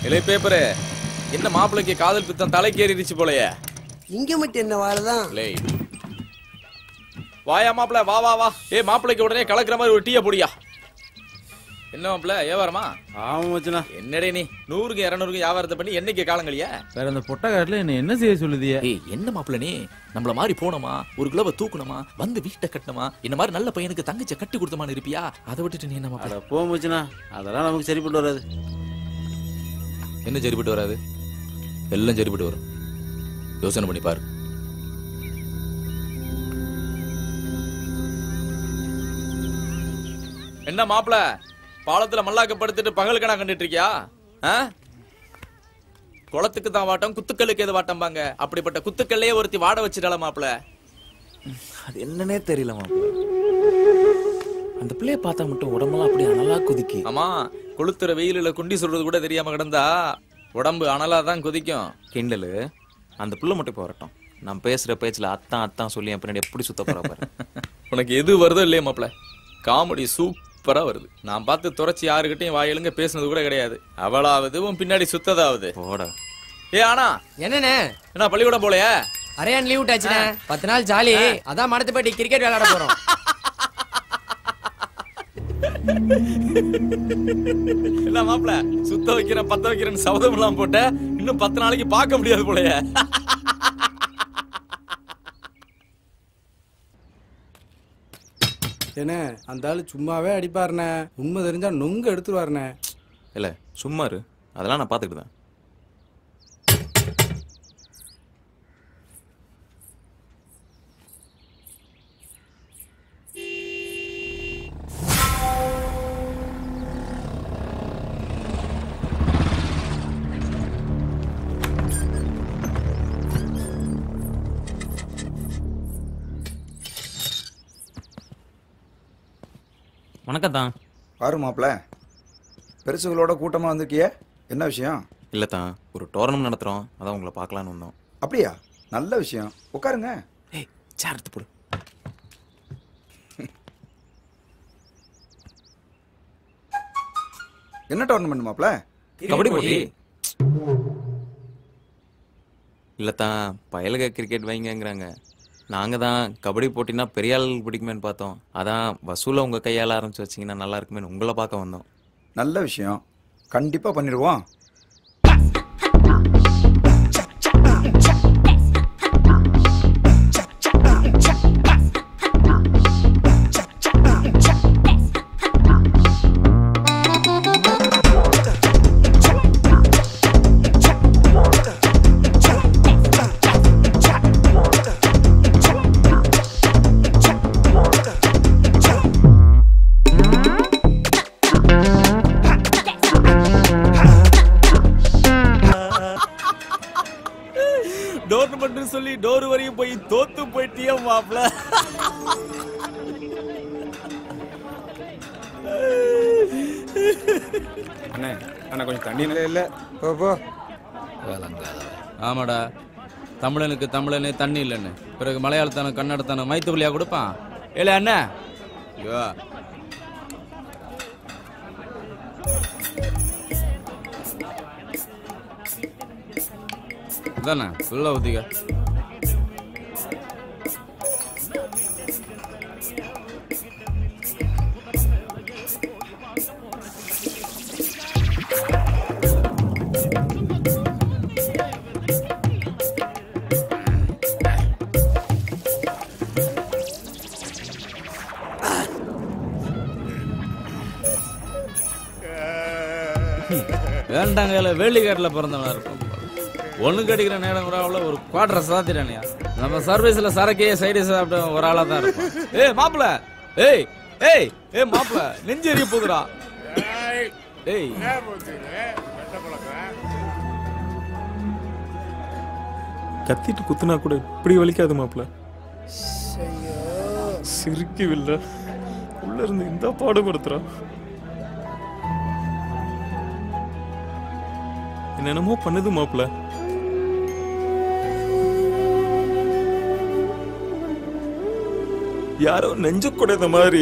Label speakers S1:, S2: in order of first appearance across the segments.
S1: இலை பேப்பரு என்ன மாப்பிள்ளைக்கு காதல் பித்தம் தலைக்கு ஏறிடுச்சு போலயே
S2: இங்க மட்டும் என்ன வாழதான்
S1: லே வாயா மாப்பிள்ள வா வா வா ஏ மாப்பிள்ளைக்கு உடனே கலக்குற மாதிரி ஒரு டீயை பொடியா என்ன மாப்பிள்ள வியாபாரமா
S3: ஆமா மச்சனா
S1: என்னடே நீ நூறுக்கு இரநூறுக்கு வியாபாரத்தை பண்ணி என்னைக்கு காலங்களையா
S3: வேற அந்த பொட்டக்காட்டுல என்ன என்ன செய்ய சொல்லுதிய
S1: ஏய் என்ன மாப்பிள்ள நீ நம்மள மாதிரி போனோமா ஒரு கிலோவை தூக்கணுமா வந்து வீட்டை கட்டணுமா இந்த மாதிரி நல்ல பையனுக்கு தங்கச்ச கட்டி கொடுத்தமான்னு இருப்பியா அதை விட்டுட்டு நீ என்ன மாப்பிள்ள
S3: அட போ மச்சனா அதெல்லாம் நமக்கு சரிப்பட்டு வராது
S1: என்ன சரிப்பட்டு வராது எல்லாம் சரிப்பட்டு வரும் யோசனை பண்ணி பாரு என்ன மாப்பிள பாலத்துல மல்லாக்க படுத்துட்டு பகல் கணா கண்டுட்டு இருக்கியா ஆ? குளத்துக்கு தான் வாட்டம் குத்துக்கல்லுக்கு எது வாட்டம்பாங்க அப்படிப்பட்ட குத்துக்கல்லையே ஒருத்தி வாட வச்சிடல மாப்பிள
S4: அது என்னன்னே தெரியல மாப்பிள்ள அந்த பிள்ளைய பார்த்தா மட்டும் உடம்பெல்லாம் அப்படியே அனலா குதிக்கி
S1: ஆமா கொளுத்துற வெயிலுல குண்டி சொல்றது கூட தெரியாம கிடந்தா உடம்பு அனலா தான் கொதிக்கும்
S4: கிண்டலு அந்த பிள்ளை மட்டும் இப்போ வரட்டும் நான் பேசுற பேச்சுல அத்தான் அத்தான் சொல்லி என் பின்னாடி எப்படி சுத்த போறா பாரு
S1: உனக்கு எது வருதோ இல்லையே மாப்ள காமெடி சூப்பரா வருது நான் பார்த்து துரைச்சி யாருக்கிட்டையும் வாயிலுங்க பேசுனது கூட கிடையாது அவளாவது உன் பின்னாடி சுத்ததாவது
S4: போட
S1: ஏ ஆனா
S5: என்னண்ணே
S1: என்ன பள்ளிக்கூடம் போலையா
S5: அரையான் லீவ் விட்டாச்சுண்ணே பத்து நாள் ஜாலி அதான் மடத்துப்பட்டி கிரிக்கெட் விளையாட போறோம்
S1: இல்ல மாப்ள சுத்த வைக்கிறேன் பத்த வைக்கிறேன்னு சபதம் எல்லாம் போட்ட இன்னும் பத்து நாளைக்கு பார்க்க முடியாது போலயே
S6: என்ன அந்த ஆளு சும்மாவே அடிப்பாருண்ணே உண்மை தெரிஞ்சா நொங்கு எடுத்துருவாருண்ணே
S4: இல்ல சும்மா இரு அதெல்லாம் நான் பாத்துக்கிட்டு தான் வணக்கம் தான்
S7: பாரு மாப்பிள பெருசுகளோட கூட்டமாக வந்திருக்கியே என்ன விஷயம்
S4: இல்ல தான் ஒரு டோர்னமெண்ட் நடத்துறோம் அதான் உங்களை பார்க்கலான்னு வந்தோம்
S7: அப்படியா நல்ல விஷயம் உட்காருங்க
S4: ஏய் சேர் எடுத்து போடு
S7: என்ன டோர்னமெண்ட் மாப்பிள
S4: கபடி போட்டி இல்லத்தான் பயலுக கிரிக்கெட் வைங்கங்கிறாங்க நாங்க தான் கபடி போட்டினா பெரிய ஆள் பிடிக்குமேன்னு பார்த்தோம் அதான் வசூலை உங்க கையால ஆரம்பிச்சு வச்சீங்கன்னா நல்லா இருக்குமேன்னு உங்களை பார்க்க வந்தோம்
S7: நல்ல விஷயம் கண்டிப்பாக பண்ணிடுவோம்
S1: டோர்னமெண்ட் சொல்லி டோர் வரையும் போய் தோத்து போயிட்டியே மாப்ள
S6: அண்ணே அண்ணா கொஞ்சம் தண்ணி இல்லை இல்லை போ போ
S3: ஆமாடா தமிழனுக்கு தமிழனே தண்ணி இல்லைன்னு பிறகு மலையாளத்தான கன்னடத்தான மைத்து வழியா கொடுப்பான் ஏல அண்ணா ஐயோ இதானே ஃபுல்லா ஊத்திக்க வேண்டாங்க இல்ல வேலிக்காட்டில் பிறந்தவனா இருக்கும் ஒண்ணு கடிக்கிற நேரம் கூட அவ்வளோ ஒரு குவார்டர் சாத்திரானியா நம்ம சர்வீஸ்ல சரக்கே சைடு சாப்பிட்ட ஒரு ஆளா தான் இருக்கும் ஏய் மாப்பிள ஏய் ஏய் ஏய் மாப்பிள நெஞ்சு எரிய போகுதுடா ஏய்
S8: கத்திட்டு குத்துனா கூட இப்படி வலிக்காது மாப்ள சிரிக்கவில்ல உள்ள இருந்து இந்த பாடுபடுத்துறா என்னென்னமோ பண்ணுது மாப்ள யாரோ நெஞ்சு குடைந்த மாதிரி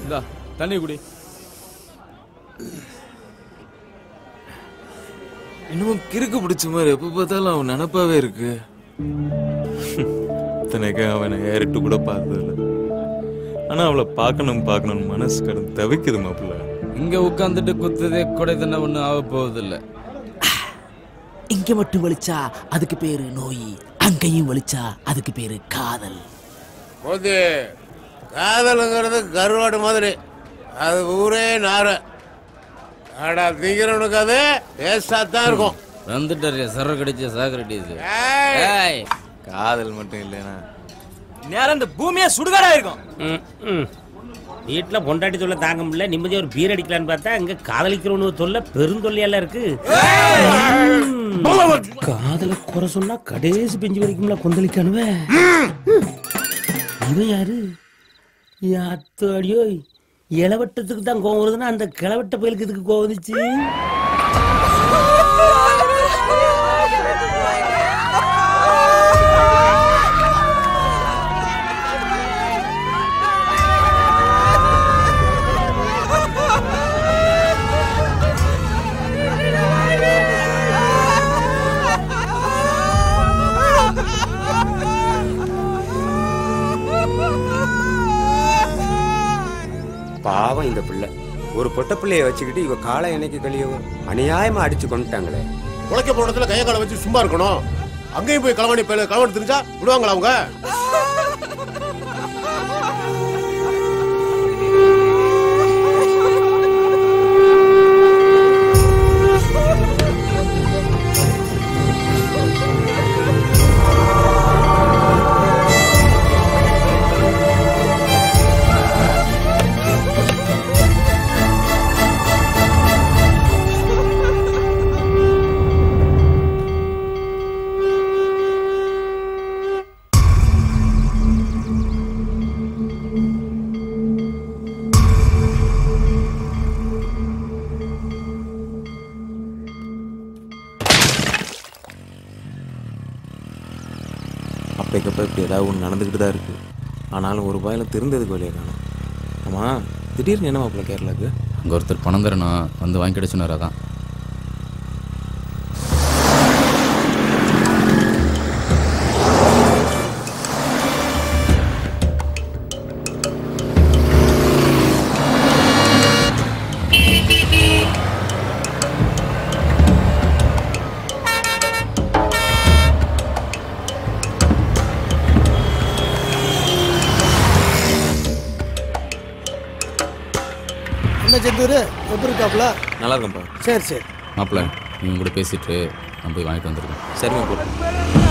S3: இந்தா தண்ணி குடி
S4: இன்னமும் கிறுக்கு பிடிச்ச மாதிரி எப்ப பார்த்தாலும் அவன் நினப்பாவே இருக்கு இத்தனைக்கு அவனை ஏறிட்டு கூட பார்த்ததில்ல ஆனா அவளை பார்க்கணும் பார்க்கணும் மனசு கடந்து தவிக்குது மாப்பிள்ள
S3: இங்க உட்காந்துட்டு குத்துதே கொடை தண்ணை ஒண்ணும் ஆக போவதில்ல
S9: இங்க மட்டும் வலிச்சா அதுக்கு பேரு நோய் அங்கேயும் வலிச்சா அதுக்கு பேரு காதல்
S10: போது காதலுங்கிறது கருவாடு மாதிரி அது ஊரே நார ஆடா திங்கிறவனுக்கு அது வேஸ்டா தான் இருக்கும்
S3: வந்துட்டாரு சர கடிச்ச சாக்ரட்டிஸ்
S10: ஏய்,
S3: ஏய்
S4: காதல் மட்டும் இல்லைனா
S5: நேரம் இந்த பூமியே சுடுகாடா இருக்கும்
S11: வீட்டில் பொண்டாட்டி தொல்லை தாங்க முடியல நிம்மதியாக ஒரு பீர் அடிக்கலான்னு பார்த்தா அங்க காதலிக்கிறவனு தொல்லை பெருந்தொல்லையெல்லாம் இருக்கு காதல குறை சொன்னா கடைசி பெஞ்சு வரைக்கும்ல கொந்தளிக்கானுவே இவன் யாரு அத்தோடியோ இளவட்டத்துக்கு தான் கோவம் வருதுன்னா அந்த கிளவட்ட பயலுக்கு இதுக்கு கோவம் வந்துச்சு
S12: பாவம் இந்த பிள்ளை ஒரு பொட்ட பிள்ளைய வச்சுக்கிட்டு இவ காலை என்னைக்கு கழியவோ அநியாயமா அடிச்சு கொண்டுட்டாங்களே
S10: உழைக்க போன இடத்துல கையை காலை வச்சு சும்மா இருக்கணும் அங்கேயும் போய் களவாணி பயில களவாணி தெரிஞ்சா விடுவாங்களா அவங்க
S4: அப்பைக்கப்ப இப்படி ஏதாவது ஒன்று நடந்துக்கிட்டு தான் இருக்கு ஆனாலும் ஒரு பாயில திருந்ததுக்கு வழியை காணும் ஆமா திடீர்னு என்ன மாப்பிள்ள கேரளாக்கு
S1: அங்கே ஒருத்தர் பணம் தரணும் வந்து வாங்கிக்கிட சொன்னார் அதான்
S2: என்ன செந்தூர் எப்படி இருக்காப்ல
S4: நல்லா இருக்கும்ப்பா
S2: சரி சரி
S1: மாப்பிள்ள இவங்க கூட பேசிட்டு நான் போய் வாங்கிட்டு வந்திருக்கேன்
S4: சரி மாப்பிள்ள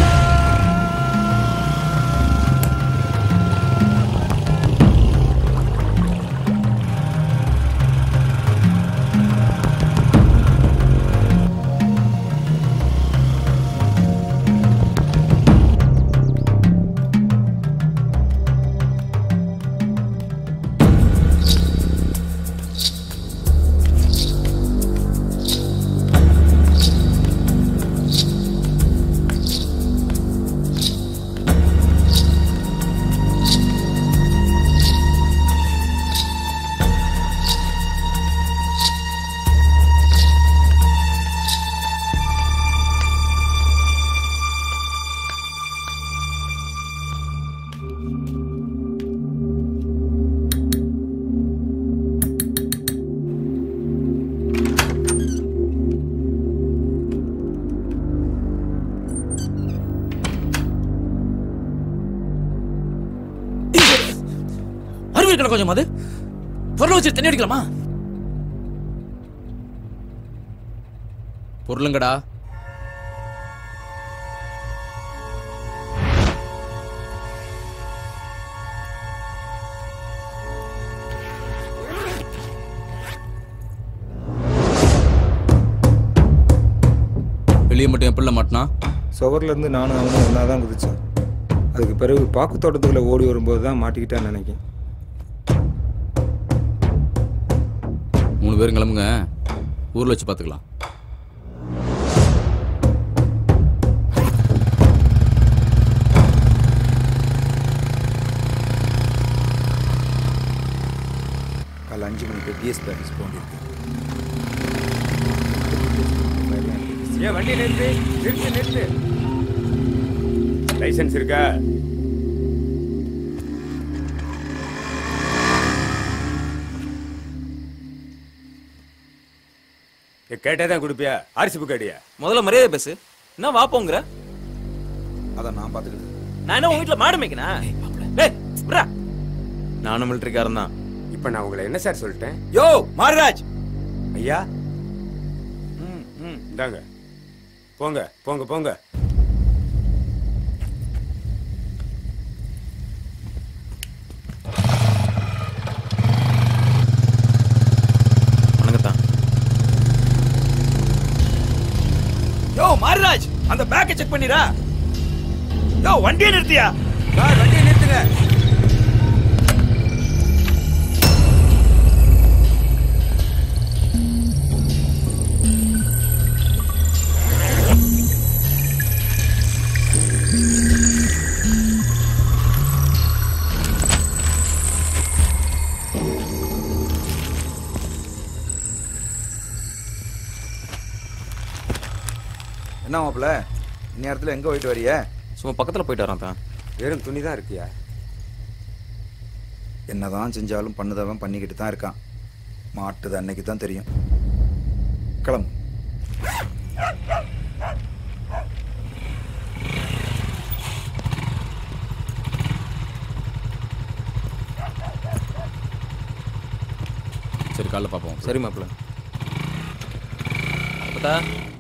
S5: அறிவு இருக்கணும் கொஞ்சம் அது பொருளை வச்சு தண்ணி அடிக்கலாமா
S1: பொருளுங்கடா வெளியே மட்டும் எப்படில மாட்டினா
S6: சுவர்லேருந்து நானும் அவனும் ஒன்றா தான் குதிச்சோம் அதுக்கு பிறகு பாக்கு தோட்டத்துக்குள்ள ஓடி வரும்போது தான் மாட்டிக்கிட்டான்னு நினைக்கிறேன்
S1: மூணு பேரும் கிளம்புங்க ஊரில் வச்சு பார்த்துக்கலாம்
S7: டிஎஸ் பேக்கேஜ் போண்டிருக்கு
S12: ஏன் வண்டி நிறுத்து நிறுத்து நிறுத்து லைசன்ஸ் இருக்கா கேட்டே தான் கொடுப்பியா அரிசி புக் அடியா
S4: முதல்ல மரியாதை பேசு என்ன வா போங்கிற
S7: அதை நான் பார்த்துக்கிட்டு
S4: நான் என்ன உங்க வீட்டுல மாடு மேய்க்கணும் டேய் விட்றா. நானும் மிலிட்டரிக்காரன் தான்
S12: இப்ப நான் உங்களை என்ன சார் சொல்லிட்டேன்
S7: யோ மாரிராஜ்
S12: ஐயா ம் ம் இந்தாங்க போங்க போங்க போங்க
S4: வணக்கத்தான்
S1: யோ மாரிராஜ் அந்த பேக்கை செக் பண்ணிரா யோ வண்டியை நிறுத்தியா
S12: சார் வண்டியை நிறுத்துங்க
S7: என்ன மாப்பிள்ள இந்நேரத்தில் எங்கே போயிட்டு வரிய
S4: சும்மா பக்கத்துல போயிட்டு வரான் தான்
S12: வெறும் துணி தான் இருக்கியா
S7: என்னதான் செஞ்சாலும் பண்ணுதவன் பண்ணிக்கிட்டு தான் இருக்கான் மாட்டுது அன்னைக்கு தான் தெரியும் கிளம்பு
S3: சரி காலைல பார்ப்போம்
S4: சரி மாப்பிள்ள அப்பதா